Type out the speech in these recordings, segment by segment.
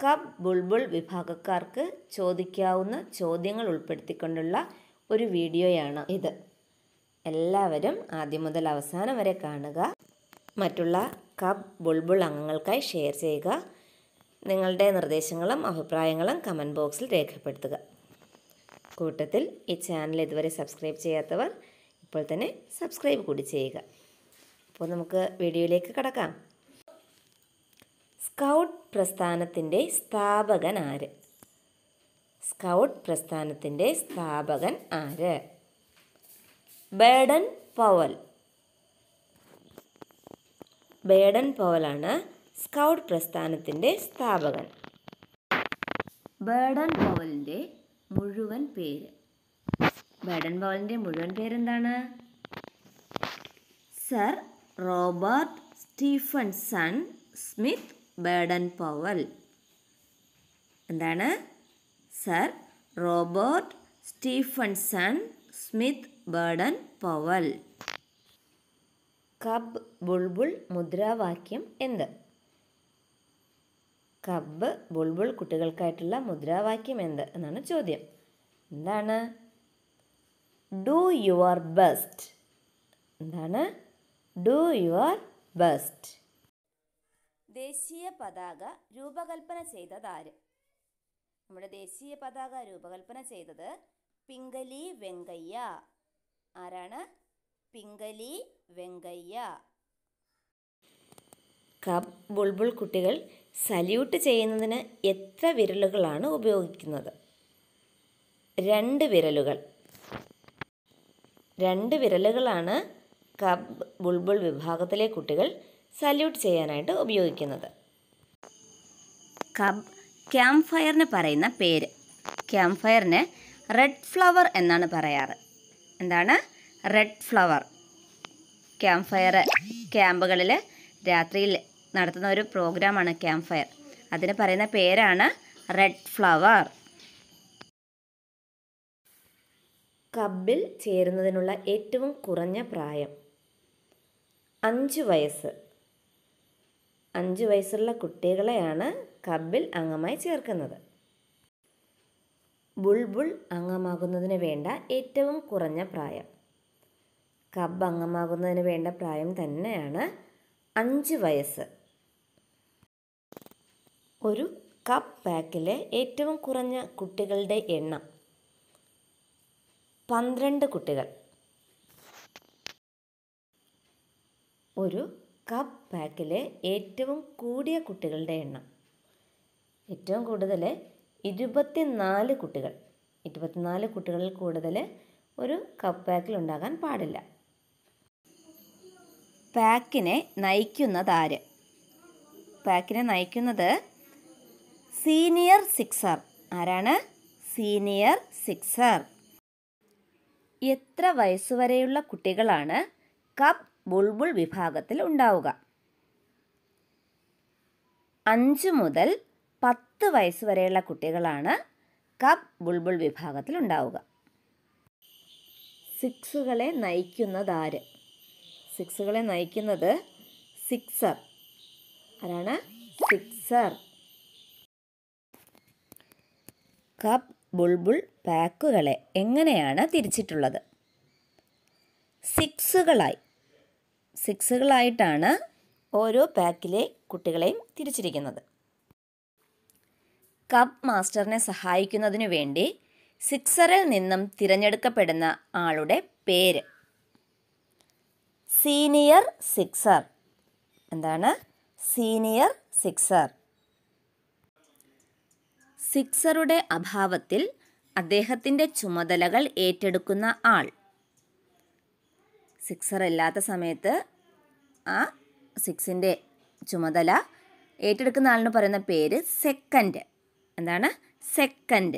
കബ് ബുൾബുൾ വിഭാഗക്കാർക്ക് ചോദിക്കാവുന്ന ചോദ്യങ്ങൾ ഉൾപ്പെടുത്തിക്കൊണ്ടുള്ള ഒരു വീഡിയോയാണ് ഇത് എല്ലാവരും ആദ്യം മുതൽ അവസാനം വരെ കാണുക മറ്റുള്ള കബ് ബുൾബുൾ അംഗങ്ങൾക്കായി ഷെയർ ചെയ്യുക നിങ്ങളുടെ നിർദ്ദേശങ്ങളും അഭിപ്രായങ്ങളും കമൻറ്റ് ബോക്സിൽ രേഖപ്പെടുത്തുക കൂട്ടത്തിൽ ഈ ചാനൽ ഇതുവരെ സബ്സ്ക്രൈബ് ചെയ്യാത്തവർ ഇപ്പോൾ തന്നെ സബ്സ്ക്രൈബ് കൂടി ചെയ്യുക അപ്പോൾ നമുക്ക് വീഡിയോയിലേക്ക് കടക്കാം സ്കൗട്ട് പ്രസ്ഥാനത്തിൻ്റെ സ്ഥാപകൻ ആര് സ്കൗട്ട് പ്രസ്ഥാനത്തിൻ്റെ സ്ഥാപകൻ ആര് ബേഡൻ പവൽ ബേഡൻ പവലാണ് സ്കൗട്ട് പ്രസ്ഥാനത്തിൻ്റെ സ്ഥാപകൻ ബേഡൻ പവലിൻ്റെ മുഴുവൻ പേര് ബേഡൻ പവലിൻ്റെ മുഴുവൻ പേരെന്താണ് sir Robert Stephenson Smyth Baden Powell എന്താണ് sir Robert Stephenson Smyth Baden Powell cub Bulbul മുദ്രാവാക്യം എന്ത് കബ് ബുൾബുൾ കുട്ടികൾക്കായിട്ടുള്ള മുദ്രാവാക്യം എന്ത് എന്നാണ് ചോദ്യം എന്താണ് ഡു യുവർ ബെസ്റ്റ് എന്താണ് ഡു യുവർ ബെസ്റ്റ് ദേശീയ പതാക രൂപകൽപ്പന ചെയ്തതാര് നമ്മുടെ ദേശീയ പതാക രൂപകൽപ്പന ചെയ്തത് പിങ്കലി വെങ്കയ്യ ആരാണ് പിങ്കലി വെങ്കയ്യ കബ് ബുൾബുൾ കുട്ടികൾ സല്യൂട്ട് ചെയ്യുന്നതിന് എത്ര വിരലുകളാണ് ഉപയോഗിക്കുന്നത് രണ്ട് വിരലുകൾ രണ്ട് വിരലുകളാണ് കബ് ബുൾബുൾ വിഭാഗത്തിലെ കുട്ടികൾ സല്യൂട്ട് ചെയ്യാനായിട്ട് ഉപയോഗിക്കുന്നത് കബ് ക്യാമ്പ് ഫയറിന് പറയുന്ന പേര് ക്യാമ്പ് ഫയറിന് റെഡ് ഫ്ലവർ എന്നാണ് പറയാറ് എന്താണ് റെഡ് ഫ്ലവർ ക്യാമ്പ് ഫയർ ക്യാമ്പുകളിൽ രാത്രിയിൽ നടത്തുന്ന ഒരു പ്രോഗ്രാമാണ് ക്യാമ്പ് ഫയർ അതിന് പറയുന്ന പേരാണ് റെഡ് ഫ്ലവർ കബിൽ ചേരുന്നതിനുള്ള ഏറ്റവും കുറഞ്ഞ പ്രായം അഞ്ച് വയസ്സ് അഞ്ച് വയസ്സുള്ള കുട്ടികളെയാണ് കബിൽ അംഗമായി ചേർക്കുന്നത് ബുൾബുൾ അംഗമാകുന്നതിന് വേണ്ട ഏറ്റവും കുറഞ്ഞ പ്രായം കബ് അംഗമാകുന്നതിന് വേണ്ട പ്രായം തന്നെയാണ് അഞ്ച് വയസ്സ് ഒരു കപ്പ് പാക്കിലെ ഏറ്റവും കുറഞ്ഞ കുട്ടികളുടെ എണ്ണം പന്ത്രണ്ട് കുട്ടികൾ ഒരു കപ്പ് പാക്കിലെ ഏറ്റവും കൂടിയ കുട്ടികളുടെ എണ്ണം ഏറ്റവും കൂടുതൽ ഇരുപത്തിനാല് കുട്ടികൾ ഇരുപത്തിനാല് കുട്ടികളിൽ കൂടുതൽ ഒരു കപ്പ് പാക്കിൽ ഉണ്ടാകാൻ പാടില്ല പാക്കിനെ നയിക്കുന്നത് ആര് പാക്കിനെ നയിക്കുന്നത് സീനിയർ സിക്സർ ആരാണ് സീനിയർ സിക്സർ എത്ര വയസ്സുവരെയുള്ള കുട്ടികളാണ് കപ്പ് ബുൾബുൾ വിഭാഗത്തിൽ ഉണ്ടാവുക അഞ്ച് മുതൽ പത്ത് വയസ്സ് വരെയുള്ള കുട്ടികളാണ് കപ്പ് ബുൾബുൾ വിഭാഗത്തിൽ ഉണ്ടാവുക സിക്സുകളെ നയിക്കുന്നത് ആര് സിക്സുകളെ നയിക്കുന്നത് സിക്സർ ആരാണ് സിക്സർ കപ്പ് ബുൾബുൾ പാക്കുകളെ എങ്ങനെയാണ് തിരിച്ചിട്ടുള്ളത് സിക്സുകളായി സിക്സുകളായിട്ടാണ് ഓരോ പാക്കിലെ കുട്ടികളെയും തിരിച്ചിരിക്കുന്നത് കപ്പ് മാസ്റ്ററിനെ സഹായിക്കുന്നതിനു വേണ്ടി സിക്സറിൽ നിന്നും തിരഞ്ഞെടുക്കപ്പെടുന്ന ആളുടെ പേര് സീനിയർ സിക്സർ എന്താണ് സീനിയർ സിക്സർ സിക്സറുടെ അഭാവത്തിൽ അദ്ദേഹത്തിൻ്റെ ചുമതലകൾ ഏറ്റെടുക്കുന്ന ആൾ സിക്സർ ഇല്ലാത്ത സമയത്ത് ആ സിക്സിൻ്റെ ചുമതല ഏറ്റെടുക്കുന്ന ആളിന് പറയുന്ന പേര് സെക്കൻഡ് എന്താണ് സെക്കൻഡ്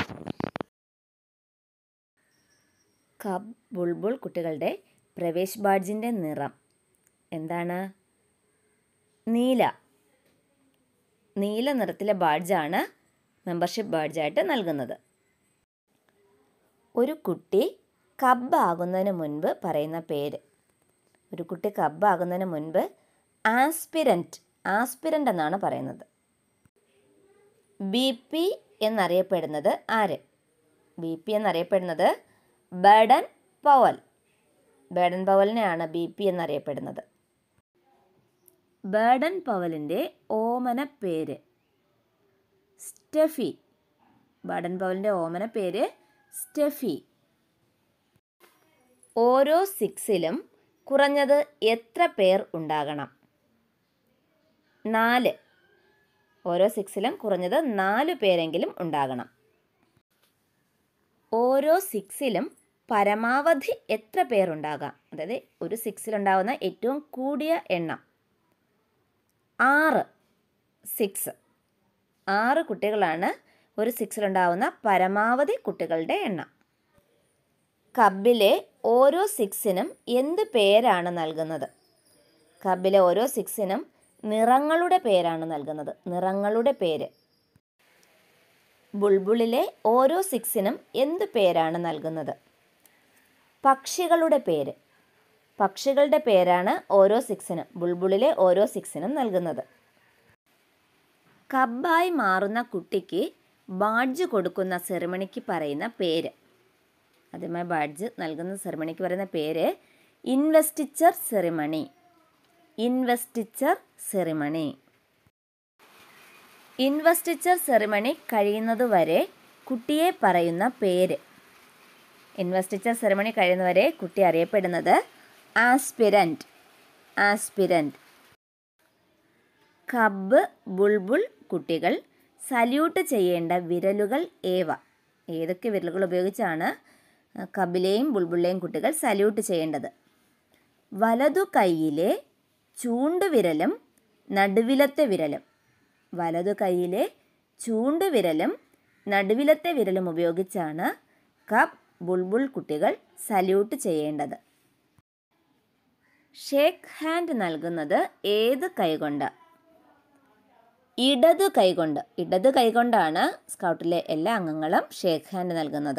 കബ് ബുൾബുൾ കുട്ടികളുടെ പ്രവേശ് ബാഡ്ജിൻ്റെ നിറം എന്താണ് നീല നീല നിറത്തിലെ ബാഡ്ജാണ് മെമ്പർഷിപ്പ് ബാഡ്ജായിട്ട് നൽകുന്നത് ഒരു കുട്ടി കബ് ആകുന്നതിന് മുൻപ് പറയുന്ന പേര് ഒരു കുട്ടി കബ് ആകുന്നതിന് മുൻപ് ആസ്പിരൻറ്റ് ആസ്പിരൻ്റ് എന്നാണ് പറയുന്നത് ബി പി എന്നറിയപ്പെടുന്നത് ആര് ബി പി എന്നറിയപ്പെടുന്നത് ബേഡൻ പവൽ ബേഡൻ പവലിനെയാണ് ബി പി എന്നറിയപ്പെടുന്നത് ബേഡൻ പവലിൻ്റെ ഓമന പേര് സ്റ്റെഫി ബേഡൻ പവലിൻ്റെ ഓമന പേര് സ്റ്റെഫി ഓരോ സിക്സിലും കുറഞ്ഞത് എത്ര പേർ ഉണ്ടാകണം നാല് ഓരോ സിക്സിലും കുറഞ്ഞത് നാല് പേരെങ്കിലും ഉണ്ടാകണം ഓരോ സിക്സിലും പരമാവധി എത്ര പേരുണ്ടാകാം അതായത് ഒരു സിക്സിലുണ്ടാകുന്ന ഏറ്റവും കൂടിയ എണ്ണം ആറ് സിക്സ് ആറ് കുട്ടികളാണ് ഒരു സിക്സിലുണ്ടാകുന്ന പരമാവധി കുട്ടികളുടെ എണ്ണം കബിലെ ഓരോ സിക്സിനും എന്ത് പേരാണ് നൽകുന്നത് കബിലെ ഓരോ സിക്സിനും നിറങ്ങളുടെ പേരാണ് നൽകുന്നത് നിറങ്ങളുടെ പേര് ബുൾബുളിലെ ഓരോ സിക്സിനും എന്ത് പേരാണ് നൽകുന്നത് പക്ഷികളുടെ പേര് പക്ഷികളുടെ പേരാണ് ഓരോ സിക്സിനും ബുൾബുളിലെ ഓരോ സിക്സിനും നൽകുന്നത് കബ്ബായി മാറുന്ന കുട്ടിക്ക് ബാഡ്ജ് കൊടുക്കുന്ന സെറിമണിക്ക് പറയുന്ന പേര് ആദ്യമായി ബാഡ്ജ് നൽകുന്ന സെറിമണിക്ക് പറയുന്ന പേര് investiture ceremony investiture ceremony investiture ceremony കഴിയുന്നതുവരെ കുട്ടിയെ പറയുന്ന പേര് ഇൻവെസ്റ്റിച്ചർ സെറിമണി കഴിയുന്നവരെ കുട്ടി അറിയപ്പെടുന്നത് ആസ്പിരൻറ്റ് ആസ്പിരൻറ്റ് കബ് ബുൾബുൾ കുട്ടികൾ സല്യൂട്ട് ചെയ്യേണ്ട വിരലുകൾ ഏവ ഏതൊക്കെ വിരലുകൾ ഉപയോഗിച്ചാണ് കബിലെയും ബുൾബുളിലെയും കുട്ടികൾ സല്യൂട്ട് ചെയ്യേണ്ടത് വലതു കൈയിലെ ചൂണ്ടുവിരലും നടുവിലത്തെ വിരലും വലതു കൈയിലെ ചൂണ്ടുവിരലും നടുവിലത്തെ വിരലും ഉപയോഗിച്ചാണ് കബ് ബുൾബുൾ കുട്ടികൾ സല്യൂട്ട് ചെയ്യേണ്ടത് ഷേക്ക് ഹാൻഡ് നൽകുന്നത് ഏത് കൈകൊണ്ട് ഇടതു കൈകൊണ്ട് ഇടതു കൈകൊണ്ടാണ് സ്കൗട്ടിലെ എല്ലാ അംഗങ്ങളും ഷേക്ക് ഹാൻഡ് നൽകുന്നത്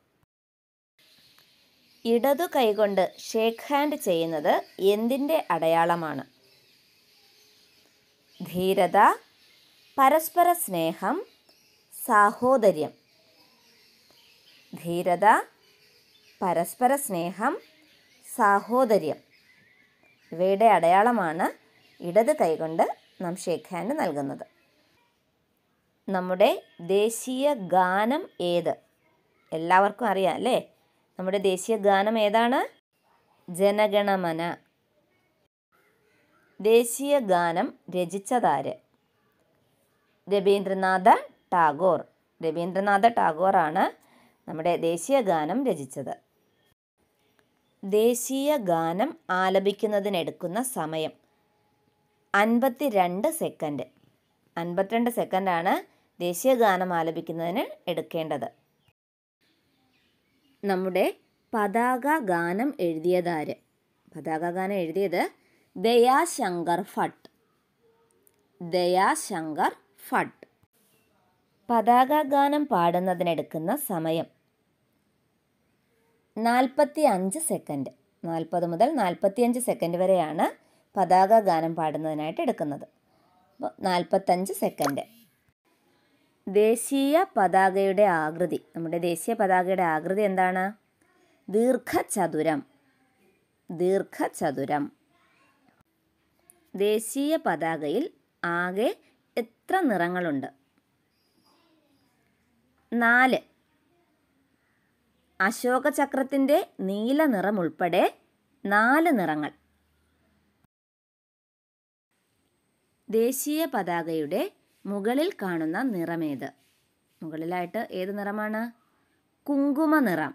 ഇടതു കൈകൊണ്ട് ഷേക്ക് ഹാൻഡ് ചെയ്യുന്നത് എന്തിൻ്റെ അടയാളമാണ് ധീരത പരസ്പര സ്നേഹം സാഹോദര്യം ധീരത പരസ്പര സ്നേഹം സാഹോദര്യം ഇവയുടെ അടയാളമാണ് ഇടത് കൈകൊണ്ട് നാം ഷേക്ക് ഹാൻഡ് നൽകുന്നത് നമ്മുടെ ദേശീയ ഗാനം ഏത് എല്ലാവർക്കും അറിയാം അല്ലേ നമ്മുടെ ദേശീയ ഗാനം ഏതാണ് ജനഗണമന ദേശീയ ഗാനം രചിച്ചതാര് രവീന്ദ്രനാഥ ടാഗോർ രവീന്ദ്രനാഥ ടാഗോറാണ് നമ്മുടെ ദേശീയ ഗാനം രചിച്ചത് ദേശീയ ഗാനം ആലപിക്കുന്നതിനെടുക്കുന്ന സമയം അൻപത്തി രണ്ട് സെക്കൻഡ് അൻപത്തിരണ്ട് സെക്കൻഡാണ് ദേശീയ ഗാനം ആലപിക്കുന്നതിന് എടുക്കേണ്ടത് നമ്മുടെ പതാക ഗാനം എഴുതിയതാര് പതാക ഗാനം എഴുതിയത് ദയാശങ്കർ ഭട്ട് ദയാശങ്കർ ഭട്ട് പതാക ഗാനം പാടുന്നതിനെടുക്കുന്ന സമയം നാൽപ്പത്തി അഞ്ച് സെക്കൻഡ് നാൽപ്പത് മുതൽ നാൽപ്പത്തിയഞ്ച് സെക്കൻഡ് വരെയാണ് പതാക ഗാനം പാടുന്നതിനായിട്ട് എടുക്കുന്നത് അപ്പോൾ നാൽപ്പത്തഞ്ച് സെക്കൻഡ് ദേശീയ പതാകയുടെ ആകൃതി നമ്മുടെ ദേശീയ പതാകയുടെ ആകൃതി എന്താണ് ദീർഘചതുരം ദീർഘചതുരം ദേശീയ പതാകയിൽ ആകെ എത്ര നിറങ്ങളുണ്ട് നാല് അശോക ചക്രത്തിൻ്റെ നീല നിറം ഉൾപ്പെടെ നാല് നിറങ്ങൾ ദേശീയ പതാകയുടെ മുകളിൽ കാണുന്ന നിറമേത് മുകളിലായിട്ട് ഏത് നിറമാണ് കുങ്കുമ നിറം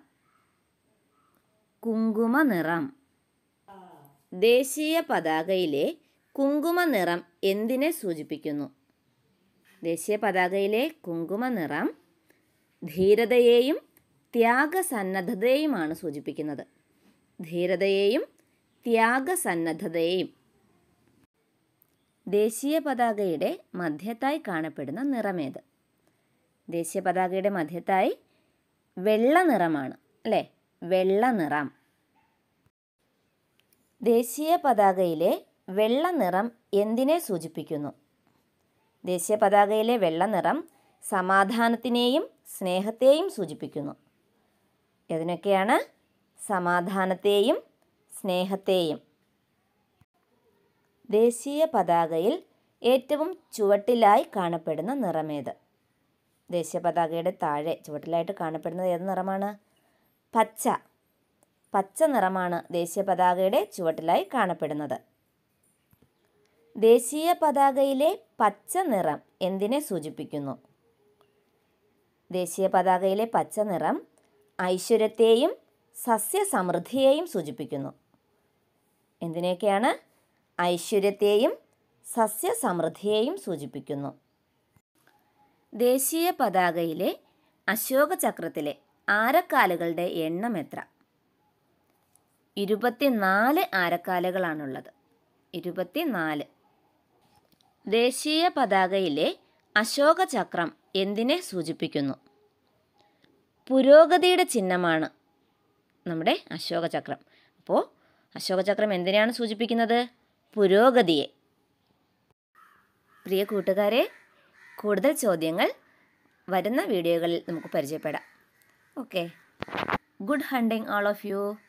കുങ്കുമ നിറം ദേശീയ പതാകയിലെ കുങ്കുമ നിറം എന്തിനെ സൂചിപ്പിക്കുന്നു ദേശീയ പതാകയിലെ കുങ്കുമ നിറം ധീരതയെയും ത്യാഗസന്നദ്ധതയുമാണ് സൂചിപ്പിക്കുന്നത് ധീരതയെയും ത്യാഗസന്നദ്ധതയെയും ദേശീയ പതാകയുടെ മധ്യത്തായി കാണപ്പെടുന്ന നിറമേത് ദേശീയ പതാകയുടെ മധ്യത്തായി വെള്ള നിറമാണ് അല്ലേ വെള്ള നിറം ദേശീയ പതാകയിലെ വെള്ള നിറം എന്തിനെ സൂചിപ്പിക്കുന്നു ദേശീയ പതാകയിലെ വെള്ള നിറം സമാധാനത്തിനെയും സ്നേഹത്തെയും സൂചിപ്പിക്കുന്നു ഏതിനൊക്കെയാണ് സമാധാനത്തെയും സ്നേഹത്തെയും ദേശീയ പതാകയിൽ ഏറ്റവും ചുവട്ടിലായി കാണപ്പെടുന്ന നിറമേത് ദേശീയ പതാകയുടെ താഴെ ചുവട്ടിലായിട്ട് കാണപ്പെടുന്നത് ഏത് നിറമാണ് പച്ച പച്ച നിറമാണ് ദേശീയ പതാകയുടെ ചുവട്ടിലായി കാണപ്പെടുന്നത് ദേശീയ പതാകയിലെ പച്ച നിറം എന്തിനെ സൂചിപ്പിക്കുന്നു ദേശീയ പതാകയിലെ പച്ച നിറം ഐശ്വര്യത്തെയും സസ്യസമൃദ്ധിയെയും സൂചിപ്പിക്കുന്നു എന്തിനെയൊക്കെയാണ് ഐശ്വര്യത്തെയും സസ്യസമൃദ്ധിയെയും സൂചിപ്പിക്കുന്നു ദേശീയ പതാകയിലെ അശോക ചക്രത്തിലെ ആരക്കാലുകളുടെ എണ്ണം എത്ര ഇരുപത്തിനാല് ആരക്കാലുകളാണുള്ളത് ഇരുപത്തിനാല് ദേശീയ പതാകയിലെ അശോക ചക്രം എന്തിനെ സൂചിപ്പിക്കുന്നു പുരോഗതിയുടെ ചിഹ്നമാണ് നമ്മുടെ അശോക ചക്രം അപ്പോൾ അശോക ചക്രം എന്തിനാണ് സൂചിപ്പിക്കുന്നത് പുരോഗതിയെ പ്രിയ കൂട്ടുകാരെ കൂടുതൽ ചോദ്യങ്ങൾ വരുന്ന വീഡിയോകളിൽ നമുക്ക് പരിചയപ്പെടാം okay good hunting all of U